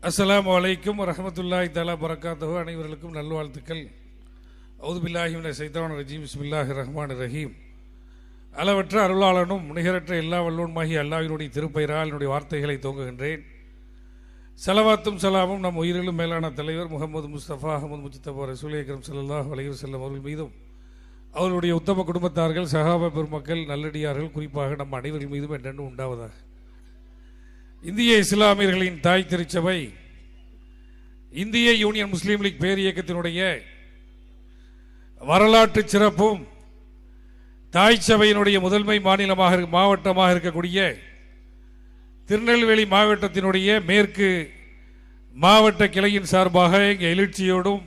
அஸ்ஸலாமு அலைக்கும் வரஹமத்துல்லாஹி தஆலா பரக்காத்துஹு அனைவர்களுக்கும் நல்வாழ்த்துக்கள் அவுது பில்லாஹி மின சைத்தான் ரஜீம் பிஸ்மில்லாஹி ரஹ்மான் ரஹீம் அளவற்ற அருளாளனும் நிகரற்ற எல்லா வல்லோன்மாகி அல்லாஹ்வினுடைய திருப்பெயரால் என்னுடைய வார்த்தைகளை துவங்குகின்றேன் சலவாத்தும் சலாமும் நம் உயிரிலும் மேலான தலைவர் முகமது முஸ்தபா அகமது முஜித்தபா ரசூல் அக்ரம் ஸல்லல்லாஹு அலைஹி வஸல்லம் அவர்கள் மீதும் அவர்களுடைய உத்தம குடும்பத்தார்கள் சகாப பெருமக்கள் நல்லடியார்கள் குறிப்பாக நம் அனைவர்கள் மீதும் என்றென்றும் உண்டாவதாக இந்திய இஸ்லாமியர்களின் தாய் திருச்சபை இந்திய யூனியன் முஸ்லீம் லீக் பேர் இயக்கத்தினுடைய வரலாற்று சிறப்பும் தாய் சபையினுடைய முதன்மை மாநிலமாக இருக்க- மாவட்டமாக இருக்கக்கூடிய திருநெல்வேலி மாவட்டத்தினுடைய மேற்கு மாவட்ட கிளையின் சார்பாக இங்கே எழுச்சியோடும்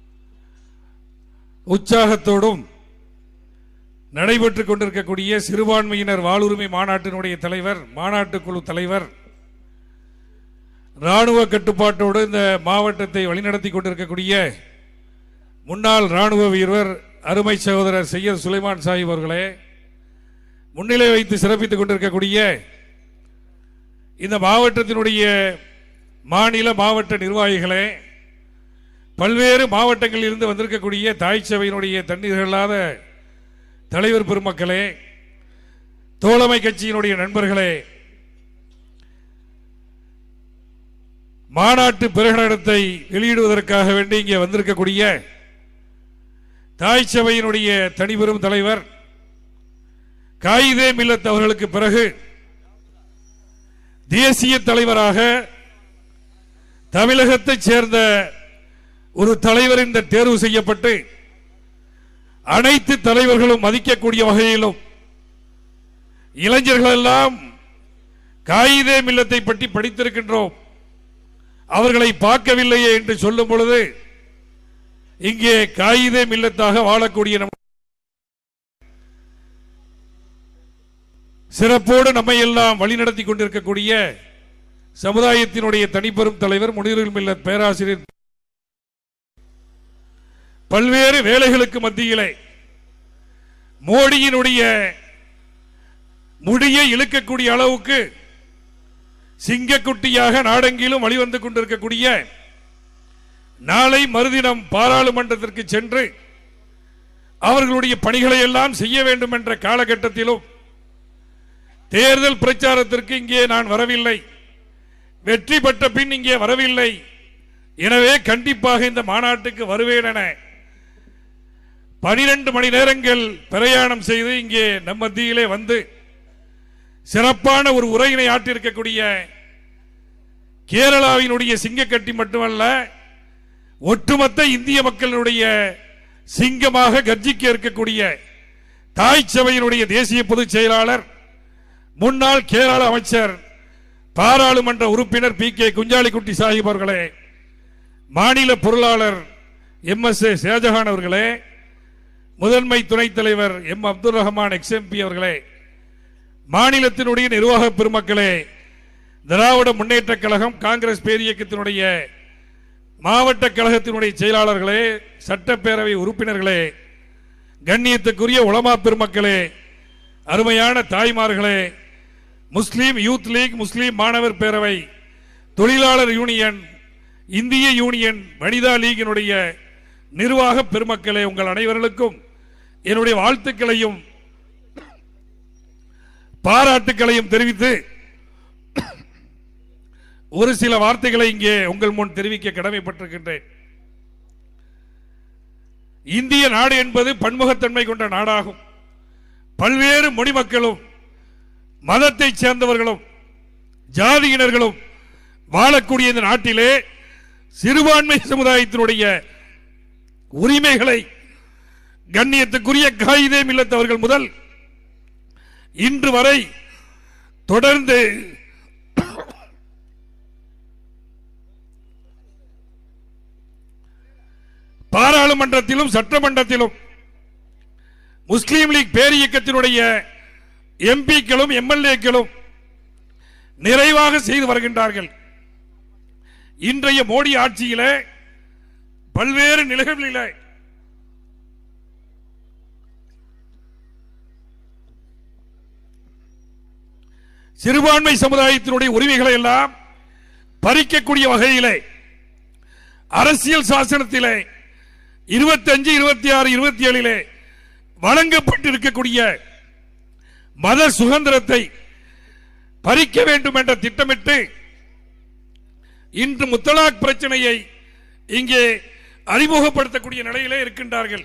உற்சாகத்தோடும் நடைபெற்றுக் கொண்டிருக்கக்கூடிய சிறுபான்மையினர் வாளுரிமை மாநாட்டினுடைய தலைவர் மாநாட்டுக் குழு தலைவர் ராணுவ கட்டுப்பாட்டோடு இந்த மாவட்டத்தை வழிநடத்தி கொண்டிருக்கக்கூடிய முன்னாள் ராணுவ வீரர் அருமை சகோதரர் சையத் சுலைமான் சாஹிப் அவர்களே முன்னிலை வைத்து சிறப்பித்துக் கொண்டிருக்கக்கூடிய இந்த மாவட்டத்தினுடைய மாநில மாவட்ட நிர்வாகிகளே பல்வேறு மாவட்டங்களில் இருந்து வந்திருக்கக்கூடிய தாய் சபையினுடைய தண்ணீர் இல்லாத தலைவர் பெருமக்களே தோழமை கட்சியினுடைய நண்பர்களே மாநாட்டு பிரகடனத்தை வெளியிடுவதற்காக வேண்டி இங்கே வந்திருக்கக்கூடிய தாய் சபையினுடைய தனிபெரும் தலைவர் காயிதே மில்லத் அவர்களுக்கு பிறகு தேசிய தலைவராக தமிழகத்தைச் சேர்ந்த ஒரு தலைவர் இந்த தேர்வு செய்யப்பட்டு அனைத்து தலைவர்களும் மதிக்கக்கூடிய வகையிலும் இளைஞர்கள் எல்லாம் காயிதே மில்லத்தை பற்றி படித்திருக்கின்றோம் அவர்களை பார்க்கவில்லையே என்று சொல்லும் பொழுது இங்கே காயிதே மில்லத்தாக வாழக்கூடிய நம் சிறப்போடு நம்மை எல்லாம் வழிநடத்தி கொண்டிருக்கக்கூடிய சமுதாயத்தினுடைய தனிப்பெரும் தலைவர் முனிருல் மில்லத் பேராசிரியர் பல்வேறு வேலைகளுக்கு மத்தியிலே மோடியினுடைய முடியை இழுக்கக்கூடிய அளவுக்கு சிங்கக்குட்டியாக நாடெங்கிலும் வழிவந்து கொண்டிருக்கக்கூடிய நாளை மறுதினம் பாராளுமன்றத்திற்கு சென்று அவர்களுடைய பணிகளை எல்லாம் செய்ய வேண்டும் என்ற காலகட்டத்திலும் தேர்தல் பிரச்சாரத்திற்கு இங்கே நான் வரவில்லை வெற்றி பெற்ற பின் இங்கே வரவில்லை எனவே கண்டிப்பாக இந்த மாநாட்டுக்கு வருவேன் என பனிரெண்டு மணி நேரங்கள் பிரயாணம் செய்து இங்கே நம் மத்தியிலே வந்து சிறப்பான ஒரு உரையினை ஆற்றிருக்கக்கூடிய கேரளாவினுடைய சிங்கக்கட்டி மட்டுமல்ல ஒட்டுமொத்த இந்திய மக்களுடைய சிங்கமாக கர்ஜிக்க இருக்கக்கூடிய தாய் சபையினுடைய தேசிய பொதுச் செயலாளர் முன்னாள் கேரள அமைச்சர் பாராளுமன்ற உறுப்பினர் பி கே குஞ்சாலிக்குட்டி சாஹிப் அவர்களே மாநில பொருளாளர் எம் எஸ் ஏ ஷேஜஹான் அவர்களே முதன்மை துணைத் தலைவர் எம் அப்துல் ரஹ்மான் எக்ஸ்எம்பி அவர்களே மாநிலத்தினுடைய நிர்வாக பெருமக்களே திராவிட முன்னேற்ற கழகம் காங்கிரஸ் பேரியக்கத்தினுடைய மாவட்ட கழகத்தினுடைய செயலாளர்களே சட்டப்பேரவை உறுப்பினர்களே கண்ணியத்துக்குரிய உலமா பெருமக்களே அருமையான தாய்மார்களே முஸ்லீம் யூத் லீக் முஸ்லீம் மாணவர் பேரவை தொழிலாளர் யூனியன் இந்திய யூனியன் வனிதா லீகினுடைய நிர்வாக பெருமக்களே உங்கள் அனைவர்களுக்கும் என்னுடைய வாழ்த்துக்களையும் பாராட்டுக்களையும் தெரிவித்து ஒரு சில வார்த்தைகளை இங்கே உங்கள் முன் தெரிவிக்க கடமைப்பட்டிருக்கின்றேன் இந்திய நாடு என்பது பன்முகத்தன்மை கொண்ட நாடாகும் பல்வேறு மொழி மக்களும் மதத்தைச் சேர்ந்தவர்களும் ஜாதியினர்களும் வாழக்கூடிய இந்த நாட்டிலே சிறுபான்மை சமுதாயத்தினுடைய உரிமைகளை கண்ணியத்துக்குரிய காயிதே மில்லத்தவர்கள் முதல் இன்று வரை தொடர்ந்து பாராளுமன்றத்திலும் சட்டமன்றத்திலும் முஸ்லீம் லீக் பேரியக்கத்தினுடைய எம்பிக்களும் எம்எல்ஏக்களும் நிறைவாக செய்து வருகின்றார்கள் இன்றைய மோடி ஆட்சியிலே பல்வேறு நிலைகளிலே சிறுபான்மை சமுதாயத்தினுடைய உரிமைகளை எல்லாம் பறிக்கக்கூடிய வகையிலே அரசியல் சாசனத்திலே இருபத்தி அஞ்சு இருபத்தி ஆறு இருபத்தி ஏழிலே வழங்கப்பட்டிருக்கக்கூடிய மத சுதந்திரத்தை பறிக்க வேண்டும் என்ற திட்டமிட்டு இன்று முத்தலாக் பிரச்சனையை இங்கே அறிமுகப்படுத்தக்கூடிய நிலையிலே இருக்கின்றார்கள்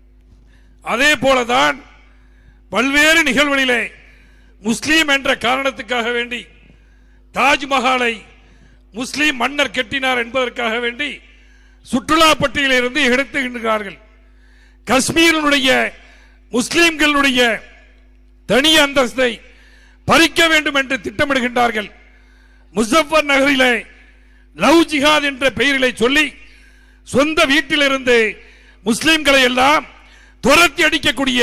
அதே போலதான் பல்வேறு நிகழ்வுகளிலே முஸ்லீம் என்ற காரணத்துக்காக வேண்டி தாஜ்மஹாலை முஸ்லீம் மன்னர் கட்டினார் என்பதற்காக வேண்டி சுற்றுலா பட்டியலிருந்து எடுத்துகின்றார்கள் காஷ்மீரினுடைய முஸ்லீம்களுடைய தனி அந்தஸ்தை பறிக்க வேண்டும் என்று திட்டமிடுகின்றார்கள் முசஃபர் நகரிலே லவ் ஜிஹாத் என்ற பெயரிலே சொல்லி சொந்த வீட்டிலிருந்து முஸ்லிம்களை எல்லாம் துரத்தி அடிக்கக்கூடிய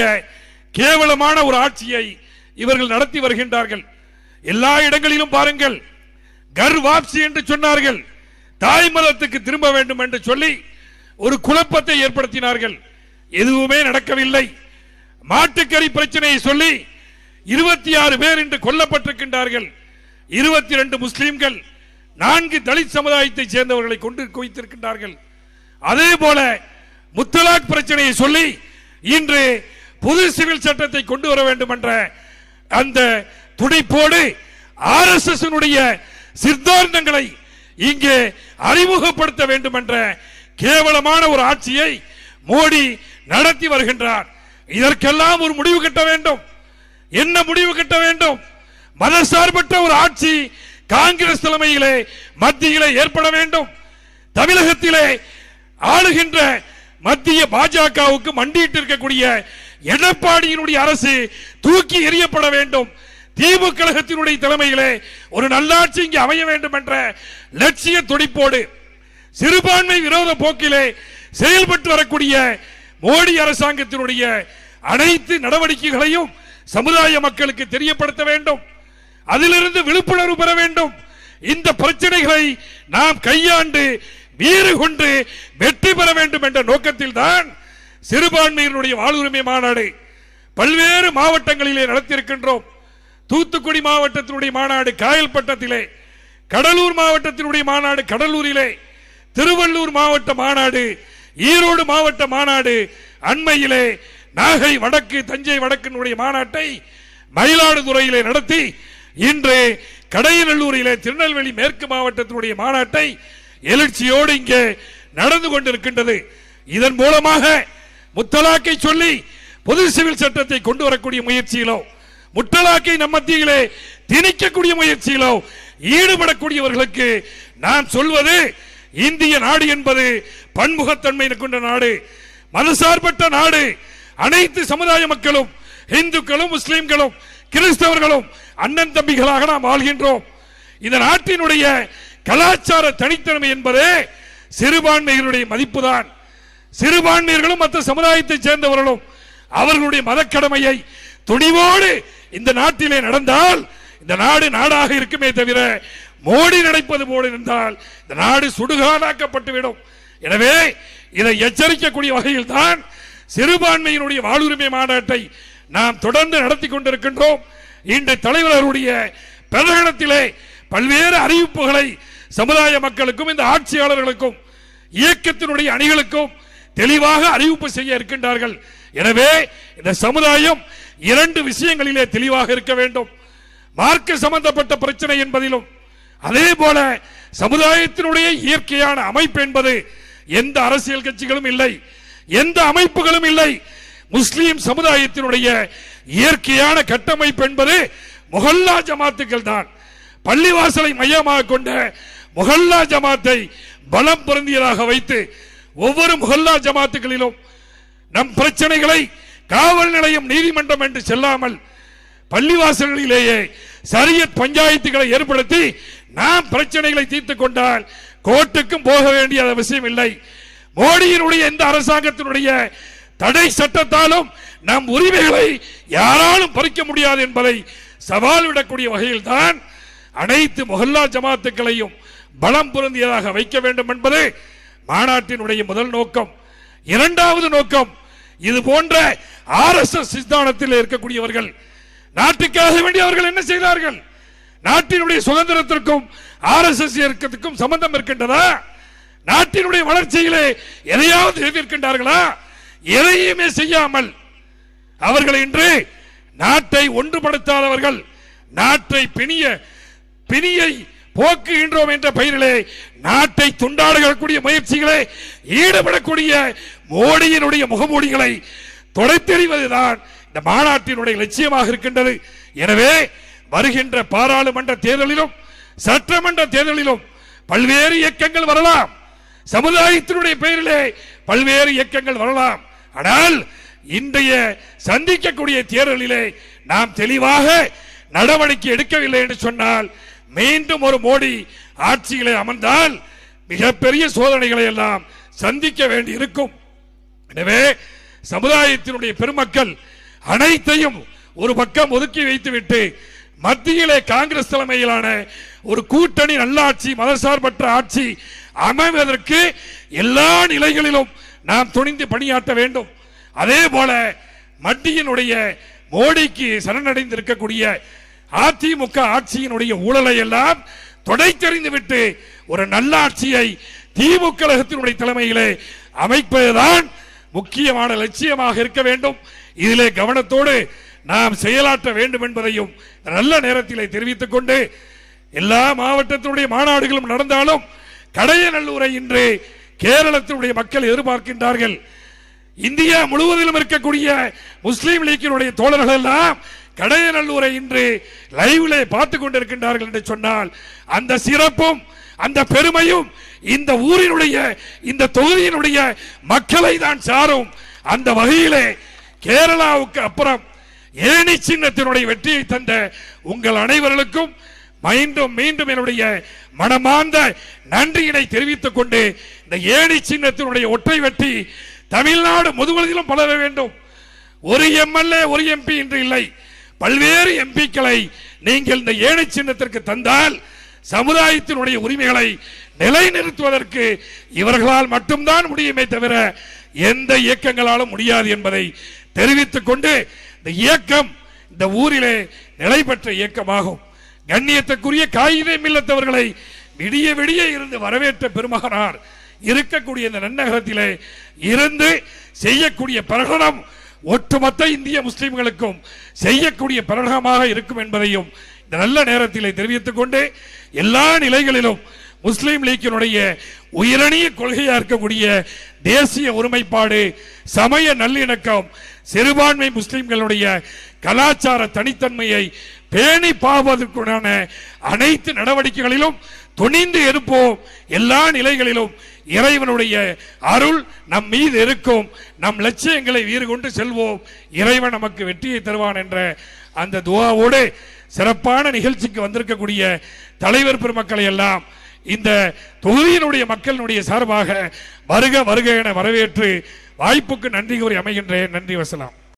கேவலமான ஒரு ஆட்சியை இவர்கள் நடத்தி வருகின்றார்கள் எல்லா இடங்களிலும் பாருங்கள் கர் வாப்சி என்று சொன்னார்கள் தாய் மதத்துக்கு திரும்ப வேண்டும் என்று சொல்லி ஒரு குழப்பத்தை ஏற்படுத்தினார்கள் எதுவுமே நடக்கவில்லை மாட்டுக்கறி பிரச்சனையை சொல்லி இருபத்தி ஆறு பேர் இன்று கொல்லப்பட்டிருக்கின்றார்கள் இருபத்தி ரெண்டு முஸ்லிம்கள் நான்கு தலித் சமுதாயத்தை சேர்ந்தவர்களை கொண்டு குவித்திருக்கின்றார்கள் அதே போல முத்தலாக் பிரச்சனையை சொல்லி இன்று புது சிவில் சட்டத்தை கொண்டு வர வேண்டும் என்ற அந்த துடிப்போடு ஆர் எஸ் எஸ் சித்தாந்தங்களை இங்கே அறிமுகப்படுத்த வேண்டும் என்ற கேவலமான ஒரு ஆட்சியை மோடி நடத்தி வருகின்றார் இதற்கெல்லாம் ஒரு முடிவு கட்ட வேண்டும் என்ன முடிவு கட்ட வேண்டும் மதசார்பற்ற ஒரு ஆட்சி காங்கிரஸ் தலைமையிலே மத்தியிலே ஏற்பட வேண்டும் தமிழகத்திலே ஆளுகின்ற மத்திய பாஜகவுக்கு மண்டியிட்டு இருக்கக்கூடிய எடப்பாடியினுடைய அரசு தூக்கி எறியப்பட வேண்டும் திமுக கழகத்தினுடைய தலைமையிலே ஒரு நல்லாட்சி இங்கே அமைய வேண்டும் என்ற லட்சிய துடிப்போடு சிறுபான்மை விரோத போக்கிலே செயல்பட்டு வரக்கூடிய மோடி அரசாங்கத்தினுடைய அனைத்து நடவடிக்கைகளையும் சமுதாய மக்களுக்கு தெரியப்படுத்த வேண்டும் அதிலிருந்து விழிப்புணர்வு பெற வேண்டும் இந்த பிரச்சனைகளை நாம் கையாண்டு வீறு கொண்டு வெற்றி பெற வேண்டும் என்ற நோக்கத்தில் தான் சிறுபான்மையினுடைய வாழ்வுரிமை மாநாடு பல்வேறு மாவட்டங்களிலே நடத்தியிருக்கின்றோம் தூத்துக்குடி மாவட்டத்தினுடைய மாநாடு காயல்பட்டத்திலே கடலூர் மாவட்டத்தினுடைய மாநாடு கடலூரிலே திருவள்ளூர் மாவட்ட மாநாடு ஈரோடு மாவட்ட மாநாடு அண்மையிலே நாகை வடக்கு தஞ்சை வடக்கினுடைய மாநாட்டை மயிலாடுதுறையிலே நடத்தி இன்று கடையநல்லூரிலே திருநெல்வேலி மேற்கு மாவட்டத்தினுடைய மாநாட்டை எழுச்சியோடு இங்கே நடந்து கொண்டிருக்கின்றது இதன் மூலமாக முத்தலாக்கை சொல்லி பொது சிவில் சட்டத்தை கொண்டு வரக்கூடிய முயற்சியிலோ முத்தலாக்கை நம் மத்தியிலே திணிக்கக்கூடிய முயற்சியிலோ ஈடுபடக்கூடியவர்களுக்கு நான் சொல்வது இந்திய நாடு என்பது பன்முகத்தன்மை கொண்ட நாடு மதசார்பற்ற நாடு அனைத்து சமுதாய மக்களும் இந்துக்களும் முஸ்லிம்களும் கிறிஸ்தவர்களும் அண்ணன் தம்பிகளாக நாம் வாழ்கின்றோம் இந்த நாட்டினுடைய கலாச்சார தனித்தன்மை என்பதே சிறுபான்மைகளுடைய மதிப்புதான் சிறுபான்மையர்களும் மற்ற சமுதாயத்தை சேர்ந்தவர்களும் அவர்களுடைய மதக்கடமையை துணிவோடு இந்த நாட்டிலே நடந்தால் இந்த நாடு நாடாக இருக்குமே தவிர மோடி நடப்பது போல இருந்தால் இந்த நாடு சுடுகாடாக்கப்பட்டுவிடும் எனவே இதை எச்சரிக்கக்கூடிய வகையில் தான் சிறுபான்மையினுடைய வாழ்வுரிமை மாநாட்டை நாம் தொடர்ந்து நடத்தி கொண்டிருக்கின்றோம் இன்று தலைவர்களுடைய பிரகடனத்திலே பல்வேறு அறிவிப்புகளை சமுதாய மக்களுக்கும் இந்த ஆட்சியாளர்களுக்கும் இயக்கத்தினுடைய அணிகளுக்கும் தெளிவாக அறிவிப்பு செய்ய இருக்கின்றார்கள் எனவே இந்த சமுதாயம் இரண்டு விஷயங்களிலே தெளிவாக இருக்க வேண்டும் மார்க்க சம்பந்தப்பட்ட பிரச்சனை என்பதிலும் அதே போல சமுதாயத்தினுடைய இயற்கையான அமைப்பு என்பது எந்த அரசியல் கட்சிகளும் இல்லை எந்த அமைப்புகளும் இல்லை முஸ்லிம் சமுதாயத்தினுடைய இயற்கையான கட்டமைப்பு என்பது முகல்லா ஜமாத்துக்கள் தான் பள்ளிவாசலை மையமாக கொண்ட முகல்லா ஜமாத்தை பலம் பொருந்தியதாக வைத்து ஒவ்வொரு முகல்லா ஜமாத்துகளிலும் நம் பிரச்சனைகளை காவல் நிலையம் நீதிமன்றம் என்று செல்லாமல் பள்ளிவாசல்களிலேயே சரியத் பஞ்சாயத்துகளை ஏற்படுத்தி நாம் பிரச்சனைகளை தீர்த்துக் கொண்டால் கோர்ட்டுக்கும் போக வேண்டிய அவசியம் இல்லை மோடியினுடைய எந்த அரசாங்கத்தினுடைய தடை சட்டத்தாலும் நம் உரிமைகளை யாராலும் பறிக்க முடியாது என்பதை சவால் விடக்கூடிய வகையில் தான் அனைத்து முகல்லா ஜமாத்துக்களையும் பலம் பொருந்தியதாக வைக்க வேண்டும் என்பது மாநாட்டினுடைய முதல் நோக்கம் இரண்டாவது நோக்கம் இது போன்ற ஆர் எஸ் எஸ் சித்தானத்தில் இருக்கக்கூடியவர்கள் நாட்டுக்காக வேண்டி அவர்கள் என்ன செய்தார்கள் நாட்டினுடைய சுதந்திரத்திற்கும் ஆர் எஸ் எஸ் இயக்கத்துக்கும் சம்பந்தம் இருக்கின்றதா நாட்டினுடைய வளர்ச்சியிலே எதையாவது செய்திருக்கின்றார்களா எதையுமே செய்யாமல் அவர்கள் இன்று நாட்டை ஒன்றுபடுத்தாதவர்கள் நாட்டை பிணிய பிணியை போக்குகின்றோம் என்ற பெயரிலே நாட்டை துண்டாடக்கூடிய முயற்சிகளே ஈடுபடக்கூடிய மோடியினுடைய முகமூடிகளை தொலைத்தெறிவதுதான் இந்த மாநாட்டினுடைய லட்சியமாக இருக்கின்றது எனவே வருகின்ற பாராளுமன்ற தேர்தலிலும் சட்டமன்ற தேர்தலிலும் பல்வேறு இயக்கங்கள் வரலாம் சமுதாயத்தினுடைய பெயரிலே பல்வேறு இயக்கங்கள் வரலாம் ஆனால் இன்றைய சந்திக்கக்கூடிய தேர்தலிலே நாம் தெளிவாக நடவடிக்கை எடுக்கவில்லை என்று சொன்னால் மீண்டும் ஒரு மோடி ஆட்சியிலே அமர்ந்தால் மிகப்பெரிய சோதனைகளை எல்லாம் சந்திக்க வேண்டி இருக்கும் எனவே சமுதாயத்தினுடைய பெருமக்கள் அனைத்தையும் ஒரு பக்கம் ஒதுக்கி வைத்துவிட்டு மத்தியிலே காங்கிரஸ் தலைமையிலான ஒரு கூட்டணி நல்லாட்சி மதசார்பற்ற ஆட்சி அமைவதற்கு எல்லா நிலைகளிலும் நாம் துணிந்து பணியாற்ற வேண்டும் அதே போல மத்தியினுடைய மோடிக்கு சரணடைந்திருக்கக்கூடிய அதிமுக ஆட்சியினுடைய ஊழலை எல்லாம் தொடைத்தெறிந்து விட்டு ஒரு நல்லாட்சியை திமுக கழகத்தினுடைய தலைமையிலே அமைப்பதுதான் முக்கியமான லட்சியமாக இருக்க வேண்டும் இதிலே கவனத்தோடு நாம் செயலாற்ற வேண்டும் என்பதையும் நல்ல நேரத்திலே தெரிவித்துக் கொண்டு எல்லா மாவட்டத்தினுடைய மாநாடுகளும் நடந்தாலும் கடையநல்லூரை இன்று கேரளத்தினுடைய மக்கள் எதிர்பார்க்கின்றார்கள் இந்தியா முழுவதிலும் இருக்கக்கூடிய முஸ்லீம் லீக்கினுடைய தோழர்கள் எல்லாம் கடையநல்லூரை இன்று லைவ்ல பார்த்து கொண்டிருக்கின்றார்கள் என்று சொன்னால் அந்த சிறப்பும் அந்த பெருமையும் இந்த ஊரினுடைய இந்த தொகுதியினுடைய மக்களை தான் சாரும் அந்த வகையிலே கேரளாவுக்கு அப்புறம் ஏணி சின்னத்தினுடைய வெற்றியை தந்த உங்கள் அனைவர்களுக்கும் மீண்டும் மீண்டும் என்னுடைய மனமார்ந்த நன்றியினை தெரிவித்துக் கொண்டு இந்த ஏணி சின்னத்தினுடைய ஒற்றை வெற்றி தமிழ்நாடு முதுகுவதிலும் பலர வேண்டும் ஒரு எம்எல்ஏ ஒரு எம்பி இன்று இல்லை பல்வேறு எம்பிக்களை நீங்கள் இந்த ஏழை சின்னத்திற்கு தந்தால் சமுதாயத்தினுடைய உரிமைகளை நிலைநிறுத்துவதற்கு இவர்களால் மட்டும்தான் முடியுமே தவிர எந்த இயக்கங்களாலும் முடியாது என்பதை தெரிவித்துக் கொண்டு இந்த இயக்கம் இந்த ஊரிலே நிலை பெற்ற இயக்கமாகும் கண்ணியத்துக்குரிய காகிதம் மில்லத்தவர்களை விடிய விடிய இருந்து வரவேற்ற பெருமகனார் இருக்கக்கூடிய இந்த நன்னகரத்திலே இருந்து செய்யக்கூடிய பிரகடனம் ஒட்டுமொத்த இந்திய முஸ்லிம்களுக்கும் செய்யக்கூடிய பிரகடனமாக இருக்கும் என்பதையும் இந்த நல்ல நேரத்திலே தெரிவித்துக் கொண்டு எல்லா நிலைகளிலும் முஸ்லீம் லீக்கினுடைய உயரணிய கொள்கையா இருக்கக்கூடிய தேசிய ஒருமைப்பாடு சமய நல்லிணக்கம் சிறுபான்மை முஸ்லிம்களுடைய கலாச்சார தனித்தன்மையை பேணி பாவதற்குண்டான அனைத்து நடவடிக்கைகளிலும் துணிந்து இருப்போம் எல்லா நிலைகளிலும் இறைவனுடைய அருள் நம் மீது இருக்கும் நம் லட்சியங்களை வீறு கொண்டு செல்வோம் இறைவன் நமக்கு வெற்றியை தருவான் என்ற அந்த துவாவோடு சிறப்பான நிகழ்ச்சிக்கு வந்திருக்கக்கூடிய தலைவர் பெருமக்களை எல்லாம் இந்த தொகுதியினுடைய மக்களினுடைய சார்பாக வருக வருக என வரவேற்று வாய்ப்புக்கு நன்றி கூறி அமைகின்றேன் நன்றி வசலாம்